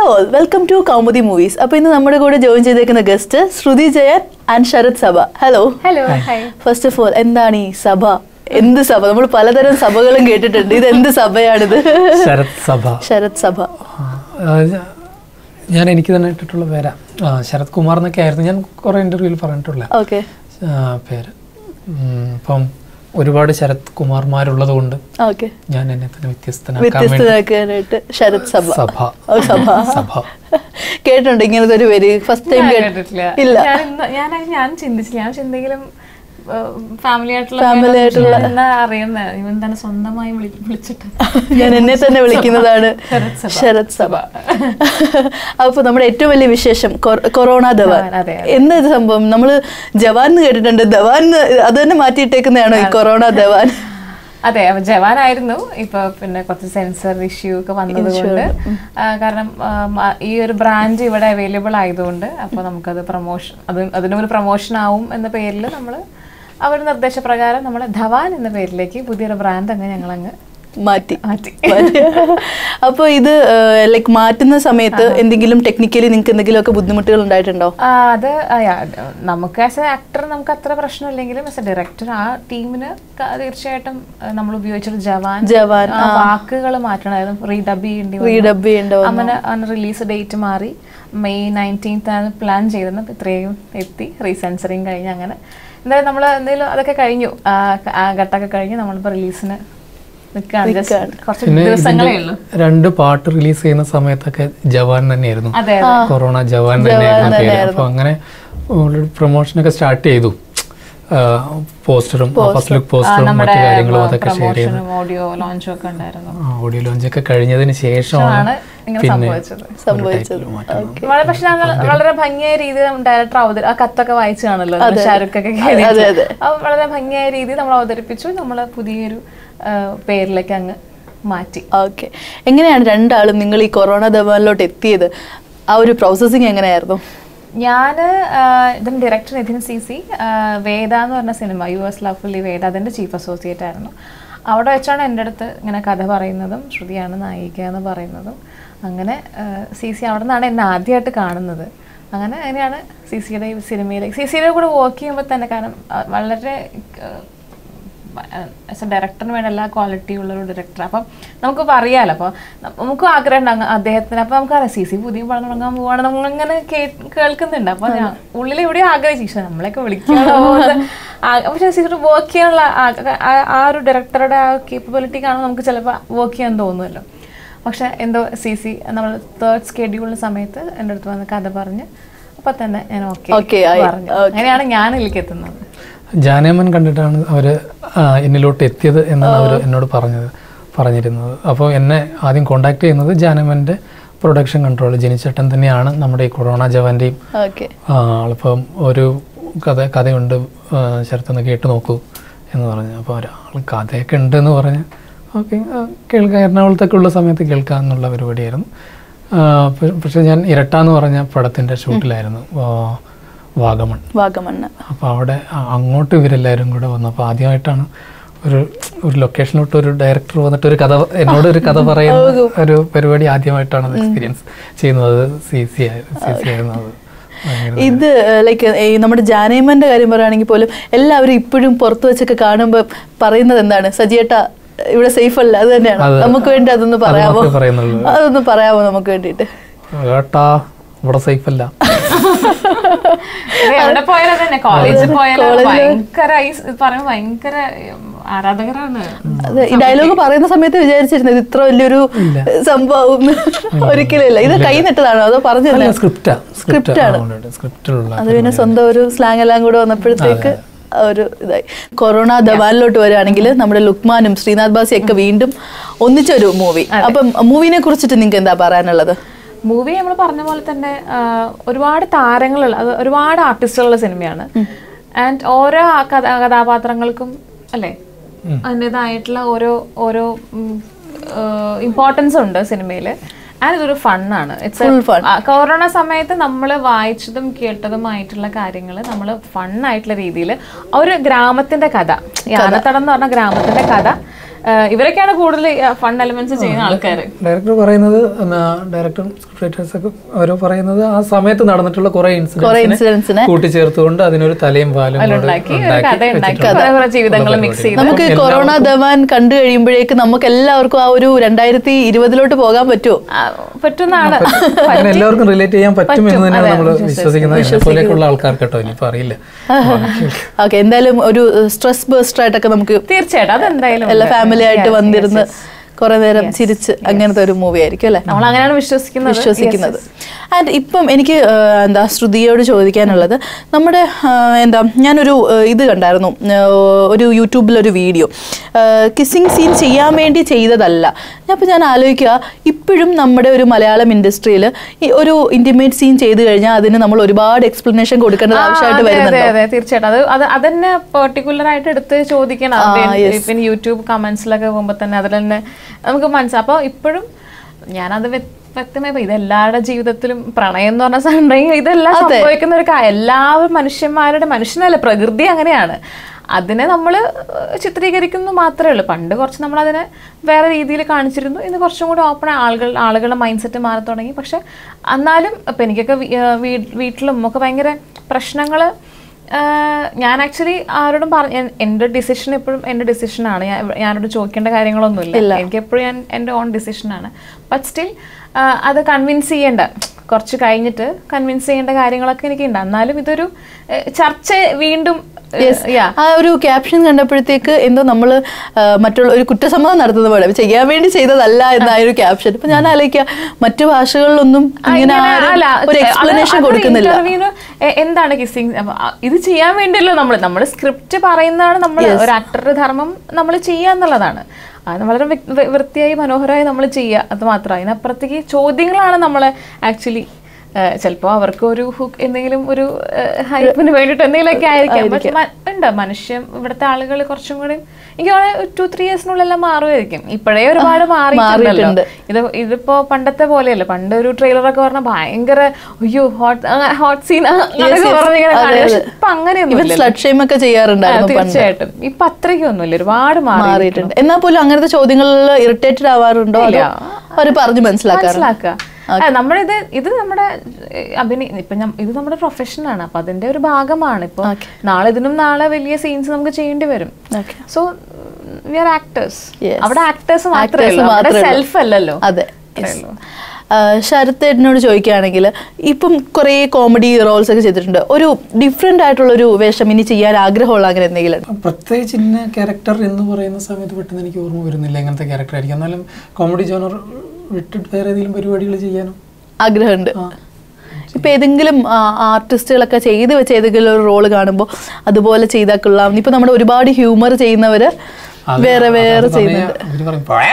All welcome to Kaumudi movies അപ്പൊ ഇന്ന് നമ്മുടെ കൂടെ ജോയിൻ ചെയ്തേക്കുന്ന guest Shruti Jayan and Sarath Sabha hello hello hi first of all എന്താണ് ഈ സഭ എന്ത് സഭ നമ്മൾ പലതരം സഭകളും കേട്ടിട്ടുണ്ട് ഇത് എന്ത് സഭയാണിത് ശരത് സഭ ശരത് സഭ ആ, ഞാൻ എനിക്ക് തന്നെ ഇട്ടിട്ടുള്ള പേരാ ആ, ശരത് കുമാർ എന്നൊക്കെ ആയിരുന്നു ഞാൻ കുറേ ഇൻ്റർവ്യൂവിൽ പറഞ്ഞിട്ടുള്ള ഓക്കെ ആ, പേര് ഉം, ഇപ്പം ഒരുപാട് ശരത് കുമാർമാരുള്ളത് കൊണ്ട് ഓക്കെ ഞാൻ എന്നെ തന്നെ വ്യത്യസ്തനാക്കാൻ വേണ്ടി വ്യത്യസ്തനാക്കാനായിട്ട് ശരത് സഭ സഭ ഓ സഭ സഭ കേട്ടിട്ടുണ്ട് ഇങ്ങനത്തെ ഒരു പേര് ഫസ്റ്റ് ടൈം കേട്ടിട്ടില്ല ഇല്ല ഞാൻ ഇന്ന് ഞാൻ ഞാൻ ചിന്തിച്ചില്ല ഞാൻ എന്തെങ്കിലും ഫാമിലി ആയിട്ടുള്ള Family ആയിട്ടുള്ള- എന്നാ അറിയുന്ന ഇവൻ തന്നെ സ്വന്തമായി വിളി- വിളിച്ചിട്ട് ഞാൻ എന്നെ തന്നെ വിളിക്കുന്നതാണ് ശരത് സഭ. ശരത് സഭ അപ്പൊ നമ്മുടെ ഏറ്റവും വലിയ വിശേഷം കൊ- കൊറോണ ധവാൻ ധവാൻ, അതെ, എന്താ ഇത് സംഭവം നമ്മള് ജവാൻ എന്ന് കേട്ടിട്ടുണ്ട് ധവാൻ എന്ന് അത് തന്നെ മാറ്റിയിട്ടേക്കുന്നതാണോ ഈ കൊറോണ ധവാൻ അതെ അപ്പൊ ജവാനായിരുന്നു ഇപ്പൊ പിന്നെ കുറച്ച് സെൻസർ ഇഷ്യൂ ഒക്കെ വന്നത് കൊണ്ട് കാരണം ആ, മ- ഈ ഒരു ബ്രാൻഡ് ഇവിടെ അവൈലബിൾ ആയതുകൊണ്ട് അപ്പൊ നമുക്കത് പ്രൊമോഷൻ അത് അതിനൊരു പ്രൊമോഷൻ ആവും എന്ന പേരിൽ നമ്മൾ അവരുടെ നിർദ്ദേശപ്രകാരം നമ്മൾ ധവാൻ എന്ന പേരിലേക്ക് പുതിയൊരു ബ്രാൻഡ് അങ്ങ് ഞങ്ങൾ അങ്ങ് മാറ്റി മാറ്റി അപ്പൊ ഇത് ലൈക്ക് മാറ്റുന്ന സമയത്ത് എന്തെങ്കിലും ടെക്നിക്കലി നിങ്ങൾക്ക് എന്തെങ്കിലും ഒക്കെ ബുദ്ധിമുട്ടുകൾ ഉണ്ടായിട്ടുണ്ടോ ആ, അത് ആ, യാ, നമുക്ക് ആസ് എ ആക്ടർ നമുക്ക് അത്ര പ്രശ്നമില്ലെങ്കിലും ആസ് എ ഡയറക്ടർ ആ ടീമിന് ക- തീർച്ചയായിട്ടും നമ്മൾ ഉപയോഗിച്ചൊരു ജവാൻ ജവാൻ, വാക്കുകൾ മാറ്റണമായിരുന്നു റീഡബ് ചെയ്യേണ്ടി വന്നു. റീഡബ് ചെയ്യേണ്ട അങ്ങനെ റിലീസ് ഡേറ്റ് മാറി മെയ് നയൻറ്റീൻത്ത് ആണ് പ്ലാൻ ചെയ്തിരുന്നത് ഇത്രയും എത്തി റീസെൻസറിങ് കഴിഞ്ഞ് അങ്ങനെ എന്തായാലും നമ്മൾ എന്തെങ്കിലും അതൊക്കെ കഴിഞ്ഞു ആ, ക- ആ ഘട്ടമൊക്കെ കഴിഞ്ഞ് നമ്മളിപ്പോൾ റിലീസിന് നിൽക്കുകയാണ് Just കുറച്ച് പിന്നെ ദിവസങ്ങളേ ഉള്ളൂ രണ്ട് പാട്ട് റിലീസ് ചെയ്യുന്ന സമയത്തൊക്കെ ജവാൻ തന്നെയായിരുന്നു അതെ കൊറോണ ജവാൻ തന്നെയായിരുന്നു പേര് അപ്പൊ അങ്ങനെ പ്രൊമോഷനൊക്കെ സ്റ്റാർട്ട് ചെയ്തു പോസ്റ്ററും ഫസ്റ്റ് ലുക്ക് പോസ്റ്ററും നമ്മുടെ മറ്റു കാര്യങ്ങളും അതൊക്കെ ഷെയർ ചെയ്തു പ്രൊമോഷനും ഓഡിയോ ലോഞ്ചും ഒക്കെ ഉണ്ടായിരുന്നു ഓഡിയോ ലോഞ്ചൊക്കെ കഴിഞ്ഞതിന് ശേഷമാണ് ആണ് ഇങ്ങനെ പിന്നെ സംഭവിച്ചത് സംഭവിച്ചത് വളരെ പക്ഷെ അത് വളരെ ഭംഗിയായ രീതിയിൽ ഡയറക്ടർ അവതരി ആ കത്തൊക്കെ വായിച്ചു കാണല്ലോ ഷാരുഖ് ഒക്കെ അതെ, അതെ. അത് വളരെ ഭംഗിയായ രീതിയിൽ നമ്മൾ അവതരിപ്പിച്ചു നമ്മൾ പുതിയൊരു ആ, പേരിലേക്ക് അങ്ങ് മാറ്റി ഓക്കെ എങ്ങനെയാണ് രണ്ടാളും നിങ്ങൾ ഈ കൊറോണ ധവാനിലോട്ട് എത്തിയത് ആ ഒരു പ്രോസസ്സിങ് എങ്ങനെയായിരുന്നു ഞാൻ ഇതിന് director Nithin C C Veda എന്ന് പറഞ്ഞ സിനിമ യു എസ് ലവ്ലി വേദ അതിൻ്റെ ചീഫ് അസോസിയേറ്റ് ആയിരുന്നു അവിടെ വെച്ചാണ് എൻ്റെ അടുത്ത് ഇങ്ങനെ കഥ പറയുന്നതും ശ്രുതിയാണ് നായിക എന്ന് പറയുന്നതും അങ്ങനെ സി സി അവിടെ നിന്നാണ് എന്നെ ആദ്യമായിട്ട് കാണുന്നത് അങ്ങനെ അങ്ങനെയാണ് സി സിയുടെ ഈ സിനിമയിലേക്ക് സി സിയുടെ കൂടെ വർക്ക് ചെയ്യുമ്പോൾ തന്നെ കാരണം ആ, വളരെ ആസ് എ ഡയറക്ടറിന് വേണ്ട എല്ലാ ക്വാളിറ്റിയും ഉള്ള ഒരു ഡയറക്ടർ അപ്പം നമുക്കിപ്പോൾ അറിയാമല്ലോ അപ്പോൾ നമുക്ക് ആഗ്രഹം ഉണ്ട് അങ്ങ് അദ്ദേഹത്തിന് അപ്പോൾ നമുക്കറിയാം സി സി പുതിയ പടം തുടങ്ങാൻ പോവാണ് നമ്മളിങ്ങനെ കേ കേൾക്കുന്നുണ്ട് അപ്പോൾ ഞാൻ ഉള്ളിൽ എവിടെയോ ആഗ്രഹിച്ചു "ഈശ്വരാ, നമ്മളെയൊക്കെ വിളിക്കണോ പക്ഷേ സി വർക്ക് ചെയ്യാനുള്ള ആ- ആ- ആ ഒരു ഡയറക്ടറുടെ ആ കേപ്പബിലിറ്റി കാണുമ്പോൾ നമുക്ക് ചിലപ്പോൾ വർക്ക് ചെയ്യാൻ തോന്നുമല്ലോ പക്ഷെ എന്തോ സി സി നമ്മൾ തേർഡ് സ്കെഡ്യൂളിന് സമയത്ത് എൻ്റെ അടുത്ത് വന്ന് കഥ പറഞ്ഞ് അപ്പം തന്നെ ഞാൻ Okay ഓക്കെ ആയി. പറഞ്ഞു അങ്ങനെയാണ് ഞാൻ ഇതിലേക്ക് എത്തുന്നത് ജാനേമൻ കണ്ടിട്ടാണ് അവര് ആ, എന്നിലോട്ട് എത്തിയത് എന്നാണ് അവർ എന്നോട് പറഞ്ഞത് പറഞ്ഞിരുന്നത് അപ്പോൾ എന്നെ ആദ്യം കോണ്ടാക്ട് ചെയ്യുന്നത് ജാനേമൻ്റെ പ്രൊഡക്ഷൻ കൺട്രോൾ ജനിച്ചേട്ടൻ തന്നെയാണ് നമ്മുടെ ഈ കൊറോണ ജവാന്റെയും ഓക്കെ ആളിപ്പം ഒരു കഥ കഥയുണ്ട് ആ, ശരത്തൊന്ന് കേട്ട് നോക്കൂ എന്ന് പറഞ്ഞു അപ്പോൾ ഒരാൾ കഥയൊക്കെ ഉണ്ടെന്ന് പറഞ്ഞ് ഓക്കെ കേൾക്കാം എറണാകുളത്തൊക്കെ ഉള്ള സമയത്ത് കേൾക്കാം എന്നുള്ള പരിപാടിയായിരുന്നു ആ, പ- പക്ഷേ ഞാൻ ഇരട്ട എന്ന് പറഞ്ഞ പടത്തിൻ്റെ ഷൂട്ടിലായിരുന്നു ആ, വാഗമൺ വാഗമണ്ണ് അപ്പോൾ അവിടെ അ- അങ്ങോട്ട് ഇവരെല്ലാവരും കൂടെ വന്നു അപ്പോൾ ആദ്യമായിട്ടാണ് ഒരു ഒരു ലൊക്കേഷനിലോട്ട് ഒരു ഡയറക്ടർ വന്നിട്ട് ഒരു കഥ എന്നോട് ഒരു കഥ പറയുന്ന ഒരു പരിപാടി ആദ്യമായിട്ടാണ് അത് എക്സ്പീരിയൻസ് ചെയ്യുന്നത് സി സി സി സി ആയിരുന്നു അത് ഭയങ്കര ഇത് ലൈക്ക് ഈ നമ്മുടെ ജാനേമന്റെ കാര്യം പറയുകയാണെങ്കിൽ പോലും എല്ലാവരും ഇപ്പോഴും പുറത്തു വെച്ചൊക്കെ കാണുമ്പോൾ പറയുന്നത് എന്താണ് സജിയേട്ട ഇവിടെ സേഫ് അല്ല അത് തന്നെയാണ് അത് നമുക്ക് വേണ്ടി അതൊന്ന് അത് പറയാമോ മാത്രമേ പറയുന്നുള്ളൂ അതൊന്ന് പറയാമോ നമുക്ക് വേണ്ടിയിട്ട് ഏട്ടാ ഇവിടെ സേഫ് അല്ല ഇത് എവിടെ പോയാലും തന്നെ കോളേജിൽ പോയാലും ഭയങ്കര ഈ സ് പറയുമ്പോൾ ഭയങ്കര ഉം, ആരാധകരാണ് അത് ഈ ഡയലോഗ് പറയുന്ന സമയത്ത് വിചാരിച്ചിരുന്നത് ഇത് ഇത്ര വലിയൊരു സംഭവം ഒരിക്കലും ഇല്ല ഇത് കൈ നിട്ടതാണോ അതോ പറഞ്ഞു അല്ല സ്ക്രിപ്റ്റാ Script ആണ്. സ്ക്രിപ്റ്റിലുള്ള അത് പിന്നെ സ്വന്തം ഒരു സ്ലാങ് എല്ലാം കൂടെ വന്നപ്പോഴത്തേക്ക് ആ ഒരു ഇതായി കൊറോണ ധവാനിലോട്ട് വരികയാണെങ്കിൽ നമ്മുടെ ലുക്മാനും ശ്രീനാഥ് ബാസിയും ഒക്കെ വീണ്ടും ഒന്നിച്ചൊരു മൂവി അപ്പം മൂവിനെ കുറിച്ചിട്ട് നിങ്ങൾക്ക് എന്താ പറയാനുള്ളത് മൂവി നമ്മൾ പറഞ്ഞ പോലെ തന്നെ ആ, ഒരുപാട് താരങ്ങളുള്ള അത് ഒരുപാട് ആർട്ടിസ്റ്റുകളുള്ള സിനിമയാണ് ആൻഡ് ഓരോ ആ കഥ- കഥാപാത്രങ്ങൾക്കും അല്ലേ അതിൻ്റെതായിട്ടുള്ള ഓരോ ഓരോ ഇമ്പോർട്ടൻസ് ഉണ്ട് സിനിമയിൽ ആൻഡ് ഇതൊരു ഫണ്ണാണ് Full fun. ഇറ്റ്സ് കൊറോണ സമയത്ത് നമ്മൾ വായിച്ചതും കേട്ടതുമായിട്ടുള്ള കാര്യങ്ങൾ നമ്മൾ ഫണ്ണായിട്ടുള്ള രീതിയിൽ ഒരു ഗ്രാമത്തിന്റെ കഥ യാനത്തടം എന്ന് പറഞ്ഞ ഗ്രാമത്തിന്റെ കഥ ഇവരൊക്കെയാണ് കൂടുതൽ ഫൺ എലമെന്റ്സ് ചെയ്യുന്ന ആൾക്കാർ ഡയറക്ടർ പറയുന്നത് ഡയറക്ടറും സ്ക്രിപ്റ്റ് റൈറ്റേഴ്സ് ഒക്കെ ഓരോ പറയുന്നത് ആ സമയത്ത് നടന്നിട്ടുള്ള കുറെ കുറെ ഇൻസിഡൻസിനെ ഇൻസിഡൻസിനെ കൂട്ടിച്ചേർത്തുകൊണ്ട് അതിനൊരു തലയും പാലും കൂടെ ഉണ്ടാക്കി ഒരു ഉണ്ടാക്കി കഥ ഉണ്ടാക്കി വെച്ചിട്ടുള്ള കുറെ കുറെ ജീവിതങ്ങൾ മിക്സ് ചെയ്ത് നമുക്ക് കൊറോണ ധവാൻ കണ്ടു കഴിയുമ്പോഴേക്ക് നമുക്ക് എല്ലാവർക്കും ആ ഒരു രണ്ടായിരത്തി ഇരുപതിലോട്ട് പോകാൻ പറ്റുമോ ആ, പറ്റുന്നതാണ് അങ്ങനെ എല്ലാവർക്കും റിലേറ്റ് ചെയ്യാൻ പറ്റും എന്ന് തന്നെയാണ് നമ്മൾ വിശ്വസിക്കുന്നത് എന്നെ പോലെയൊക്കെയുള്ള ആൾക്കാർക്ക് കേട്ടോ ഇനിയിപ്പോ അറിയില്ല ഓക്കെ എന്തായാലും ഒരു സ്ട്രെസ് ബേസ്റ്റർ ആയിട്ടൊക്കെ നമുക്ക് തീർച്ചയായിട്ടും അതെന്തായാലും എല്ലാ ഉണ്ട്. ഫാമിലി ആയിട്ട് Yes, yes, വന്നിരുന്ന് yes. കുറെ നേരം ചിരിച്ച് അങ്ങനത്തെ ഒരു മൂവി ആയിരിക്കും അല്ലെ നമ്മൾ അങ്ങനെയാണ് വിശ്വസിക്കുന്നത് വിശ്വസിക്കുന്നത് ആൻഡ് ഇപ്പം എനിക്ക് ആ, എന്താ ശ്രുതിയോട് ചോദിക്കാനുള്ളത് നമ്മുടെ ആ, എന്താ ഞാനൊരു ആ, ഇത് കണ്ടായിരുന്നു ആ, ഒരു യൂട്യൂബിലൊരു വീഡിയോ കിസ്സിങ് സീൻ ചെയ്യാൻ വേണ്ടി ചെയ്തതല്ല അപ്പോൾ ഞാൻ ആലോചിക്കുക ഇപ്പോഴും നമ്മുടെ ഒരു മലയാളം ഇൻഡസ്ട്രിയിൽ ഒരു ഇന്റിമേറ്റ് സീൻ ചെയ്തു കഴിഞ്ഞാൽ അതിന് നമ്മൾ ഒരുപാട് എക്സ്പ്ലനേഷൻ കൊടുക്കേണ്ടത് ആ, ആവശ്യമായിട്ട് അതെ, വരുന്നുണ്ട് അതെ, അതെ, തീർച്ചയായിട്ടും അത് അത് അതന്നെ പെർട്ടിക്കുലർ ആയിട്ട് എടുത്ത് ചോദിക്കണം അത് പിന്നെ യൂട്യൂബ് കമന്റ്സിലൊക്കെ പോകുമ്പോൾ തന്നെ അതിൽ തന്നെ നമുക്ക് മനസ്സിലാവും അപ്പോൾ ഇപ്പോഴും ഞാനത് വ്യ- വ്യക്തമായി ഇപ്പൊ ഇത് എല്ലാവരുടെ ജീവിതത്തിലും പ്രണയം എന്ന് പറഞ്ഞ സാധനം ഉണ്ടെങ്കിൽ ഇതെല്ലാം സംഭവിക്കുന്ന ഒരു കാര്യം എല്ലാവരും മനുഷ്യന്മാരുടെ മനുഷ്യനല്ല പ്രകൃതി അങ്ങനെയാണ് അതിനെ നമ്മൾ ചിത്രീകരിക്കുന്നു മാത്രമേ ഉള്ളൂ പണ്ട് കുറച്ച് നമ്മൾ അതിനെ വേറെ രീതിയിൽ കാണിച്ചിരുന്നു ഇന്ന് കുറച്ചും കൂടി ഓപ്പൺ ആളുകൾ ആളുകളുടെ മൈൻഡ് സെറ്റ് മാറി തുടങ്ങി പക്ഷെ എന്നാലും ഇപ്പം എനിക്കൊക്കെ വീ- ആ, വീ- വീട്ടിലും ഒക്കെ ഭയങ്കര പ്രശ്നങ്ങൾ ഞാൻ ആക്ച്വലി ആരോടും പറഞ്ഞ എൻ്റെ ഡിസിഷൻ എപ്പോഴും എൻ്റെ ഡിസിഷനാണ് ഞാൻ ഞാനോട് ചോദിക്കേണ്ട കാര്യങ്ങളൊന്നുമില്ല എനിക്ക് എപ്പോഴും ഞാൻ എൻ്റെ ഓൺ ഡിസിഷനാണ് ബട്ട് സ്റ്റിൽ അത് കൺവിൻസ് ചെയ്യേണ്ട കുറച്ച് കഴിഞ്ഞിട്ട് കൺവിൻസ് ചെയ്യേണ്ട കാര്യങ്ങളൊക്കെ എനിക്കുണ്ട് എന്നാലും ഇതൊരു ഏഹ്, ചർച്ച വീണ്ടും ഏഹ്, yeah. ആ ഒരു ക്യാപ്ഷൻ കണ്ടപ്പോഴത്തേക്ക് എന്തോ നമ്മൾ മറ്റുള്ള ഒരു കുറ്റസമ്മതം നടത്തുന്ന പോലെ ചെയ്യാൻ വേണ്ടി ചെയ്തതല്ല എന്നായ ഒരു ക്യാപ്ഷൻ ഇപ്പൊ ഞാൻ ആലോചിക്കുക മറ്റു ഭാഷകളിലൊന്നും ആ, ഇങ്ങനെ ഇങ്ങനെ ആരും അല്ല, ഒരു അത് എക്സ്പ്ലനേഷൻ അത് കൊടുക്കുന്നില്ല interview-ന് എ- എന്താണ് കിസ്സിങ് ഇത് ചെയ്യാൻ വേണ്ടിയല്ലോ നമ്മൾ നമ്മൾ സ്ക്രിപ്റ്റ് പറയുന്നതാണ് നമ്മൾ ഒരു ആക്ടറുടെ ധർമ്മം നമ്മൾ ചെയ്യുക എന്നുള്ളതാണ് അത് വളരെ വ്യക്- വൃ- വൃത്തിയായി മനോഹരമായി നമ്മൾ ചെയ്യുക അത് മാത്രം അതിനപ്പുറത്തേക്ക് ചോദ്യങ്ങളാണ് നമ്മളെ ആക്ച്വലി ചിലപ്പോൾ അവർക്ക് ഒരു ഹുക്ക് എന്തെങ്കിലും ഒരു ഹൈപ്പിന് വേണ്ടിയിട്ട് എന്തെങ്കിലുമൊക്കെ ആയിരിക്കാം പക്ഷെ മ- ഉണ്ട് മനുഷ്യൻ ഇവിടുത്തെ ആളുകൾ കുറച്ചും കൂടി എനിക്ക് ടു ത്രീ ഇയേഴ്സിനുള്ളിലെല്ലാം മാറുമായിരിക്കും ഇപ്പോഴേ ഒരുപാട് മാറിയിട്ടുണ്ടല്ലോ മാറിയിട്ടുണ്ട്. ഇത് ഇതിപ്പോ പണ്ടത്തെ പോലെയല്ല പണ്ട് ഒരു ട്രെയിലറൊക്കെ പറഞ്ഞ ഭയങ്കര അയ്യോ ഹോട്ട് ഹോട്ട് സീൻ ഇപ്പൊ അങ്ങനെയൊന്നും ഇവൻ ഇല്ലല്ലോ. സ്ലഡ് ഷെയിം ഒക്കെ ആ, ചെയ്യാറുണ്ടായിരുന്നു പണ്ട് തീർച്ചയായിട്ടും ഇപ്പൊ അത്രയ്ക്കൊന്നുമില്ല ഒരുപാട് മാറി മാറിയിട്ടുണ്ട് എന്നാൽ പോലും അങ്ങനത്തെ ചോദ്യങ്ങളിൽ ഇറിറ്റേറ്റഡ് ആവാറുണ്ടോ അതോ അവര് പറഞ്ഞു മനസ്സിലാക്കാറുണ്ടോ മനസ്സിലാക്കുക ആ, നമ്മളിത് ഇത് നമ്മുടെ ഏഹ്, അഭിനയ ഇപ്പൊ ഞം- ഇത് നമ്മുടെ പ്രൊഫഷനാണ് അപ്പൊ അതിന്റെ ഒരു ഭാഗമാണ് ഇപ്പൊ നാളെ ഇതിനും നാളെ വലിയ സീൻസ് നമുക്ക് ചെയ്യേണ്ടി വരും Okay. So we are actors Yes. അവിടെ ആക്ടേഴ്സ് മാത്രമേ Actors ഉള്ളൂ അവിടെ മാത്രമേ ഉള്ളൂ. സെൽഫ് അല്ലല്ലോ അതെ അത്രേ ഉള്ളൂ. ശരത്തേട്ടനോട് ചോദിക്കുകയാണെങ്കിൽ ഇപ്പം കുറേ കോമഡി റോൾസ് ഒക്കെ ചെയ്തിട്ടുണ്ട് ഒരു ഡിഫറെന്റ് ആയിട്ടുള്ള ഒരു വേഷം ഇനി ചെയ്യാൻ ആഗ്രഹമുള്ള അങ്ങനെ എന്തെങ്കിലും ഉണ്ടോ? പ്രത്യേകിച്ച് ഇന്ന ക്യാരക്ടർ എന്ന് പറയുന്ന സമയത്ത് പെട്ടെന്ന് എനിക്ക് ഓർമ്മ വരുന്നില്ല എങ്ങനത്തെ ക്യാരക്ടർ ആയിരിക്കും എന്നാലും കോമഡി ജോണർ വിട്ടിട്ട് വേറെ ഏതെങ്കിലും പരിപാടികൾ ചെയ്യാനും ആഗ്രഹമുണ്ട് ഇപ്പൊ ഏതെങ്കിലും ആർട്ടിസ്റ്റുകളൊക്കെ ചെയ്ത് വെച്ച ഏതെങ്കിലും ഒരു റോള് കാണുമ്പോൾ അതുപോലെ ചെയ്താൽ കൊള്ളാം ഇപ്പൊ നമ്മുടെ ഒരുപാട് ഹ്യൂമർ ചെയ്യുന്നവര് അത് വേറെ അത് വേറെ അത് ചെയ്യുന്നുണ്ട് സമയം ഇവര് പറയും, "പോയാ."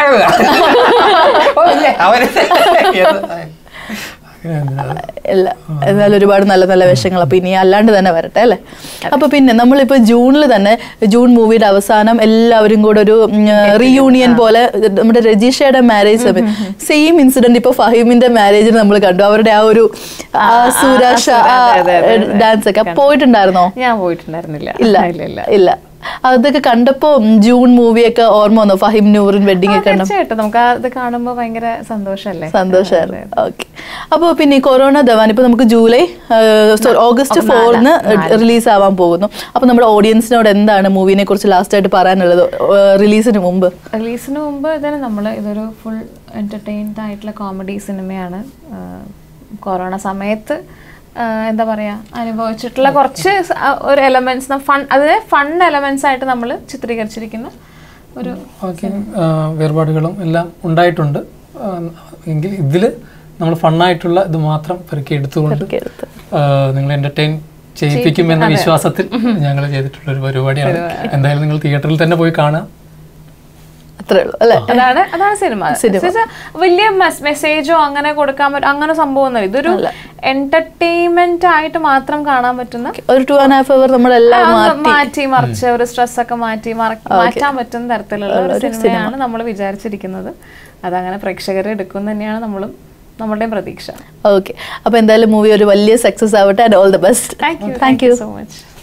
ഓ, ഇല്ലേ, അവര് ഏത്? അങ്ങനെ എന്തിനാ? ഇല്ല എന്നാലും ഒരുപാട് നല്ല നല്ല വേഷങ്ങൾ അപ്പൊ ഇനി അല്ലാണ്ട് തന്നെ വരട്ടെ അല്ലേ അപ്പൊ പിന്നെ നമ്മളിപ്പോ ജൂണിൽ തന്നെ ജൂൺ മൂവിയുടെ അവസാനം എല്ലാവരും കൂടെ ഒരു റീയൂണിയൻ പോലെ നമ്മുടെ രജീഷയുടെ മാരേജ് സമയം സെയിം ഇൻസിഡന്റ് ഇപ്പൊ ഫഹീമിന്റെ മാരേജിന് നമ്മൾ കണ്ടു അവരുടെ ആ ഒരു ആ സുരാഷ അതെ, അതെ, അതെ, ഡാൻസ് ഒക്കെ പോയിട്ടുണ്ടായിരുന്നോ ഞാൻ പോയിട്ടുണ്ടായിരുന്നില്ല ഇല്ല ഇല്ല ഇല്ല ഇല്ല അതൊക്കെ കണ്ടപ്പോ ജൂൺ മൂവിയൊക്കെ ഓർമ്മ വന്നു ഫഹിം നൂറിൻ വെഡിങ് ആ, ഒക്കെ കണ്ടപ്പോ തീർച്ചയായിട്ടും നമുക്ക് അത് കാണുമ്പോൾ ഭയങ്കര സന്തോഷല്ലേ സന്തോഷമായിരുന്നു ഓക്കെ അപ്പോൾ പിന്നെ ഈ കൊറോണ ദവാൻ ഇപ്പൊ നമുക്ക് ജൂലൈ സോറി ഓഗസ്റ്റ് ഫോറിന് റിലീസ് ആവാൻ പോകുന്നു അപ്പൊ നമ്മുടെ ഓഡിയൻസിനോട് എന്താണ് മൂവിനെ കുറിച്ച് ലാസ്റ്റ് ആയിട്ട് പറയാനുള്ളത് റിലീസിന് മുമ്പ് റിലീസിന് മുമ്പ് തന്നെ നമ്മൾ ഇതൊരു ഫുൾ എന്റർടൈൻഡ് ആയിട്ടുള്ള കോമഡി സിനിമയാണ് ആ, കൊറോണ സമയത്ത് ആ, എന്താ പറയാ അനുഭവിച്ചിട്ടുള്ള കുറച്ച് സ- ആ, ഒരു എലമെന്റ്സ് ഫൺ അതിനെ ഫൺ എലമെന്റ്സ് ആയിട്ട് നമ്മൾ ചിത്രീകരിച്ചിരിക്കുന്ന ഒരു ഓക്കെ വേർപാടുകളും എല്ലാം ഉണ്ടായിട്ടുണ്ട് ആ, എങ്കിൽ ഇതിൽ നമ്മൾ ഫണ്ണായിട്ടുള്ള ഇത് മാത്രം പെറുക്കി എടുത്തുകൊണ്ട് എടുത്ത്. നിങ്ങൾ എന്റർടൈൻ ചെയ്യിപ്പിക്കും എന്ന വിശ്വാസത്തിൽ ഞങ്ങൾ ചെയ്തിട്ടുള്ള ഒരു പരിപാടിയാണ് എന്തായാലും നിങ്ങൾ തിയേറ്ററിൽ തന്നെ പോയി കാണാം അത്രേ ഉള്ളൂ അല്ലെ അതാണ് അതാണ് സിനിമ എന്നുവെച്ചാ വലിയ മെസ്സേജോ അങ്ങനെ കൊടുക്കാൻ പറ്റും അങ്ങനെ സംഭവമൊന്നുമില്ല ഇതൊരു എന്റർടൈൻമെന്റ് ആയിട്ട് മാത്രം കാണാൻ പറ്റുന്ന ഒരു ടു ആൻഡ് ഹാഫ് അവർ നമ്മളെല്ലാം ആ, ഒന്ന് മാറ്റി മറിച്ച് ഒരു സ്ട്രെസ് ഒക്കെ മാറ്റി മറ- മാറ്റാൻ പറ്റുന്ന തരത്തിലുള്ള ഒരു സിനിമയാണ് നമ്മൾ വിചാരിച്ചിരിക്കുന്നത് അതങ്ങനെ പ്രേക്ഷകരെ എടുക്കും തന്നെയാണ് നമ്മളും നമ്മളുടെയും പ്രതീക്ഷ ഓക്കെ അപ്പൊ എന്തായാലും മൂവി ഒരു വലിയ സക്സസ് ആവട്ടെ and all the best thank you thank you so much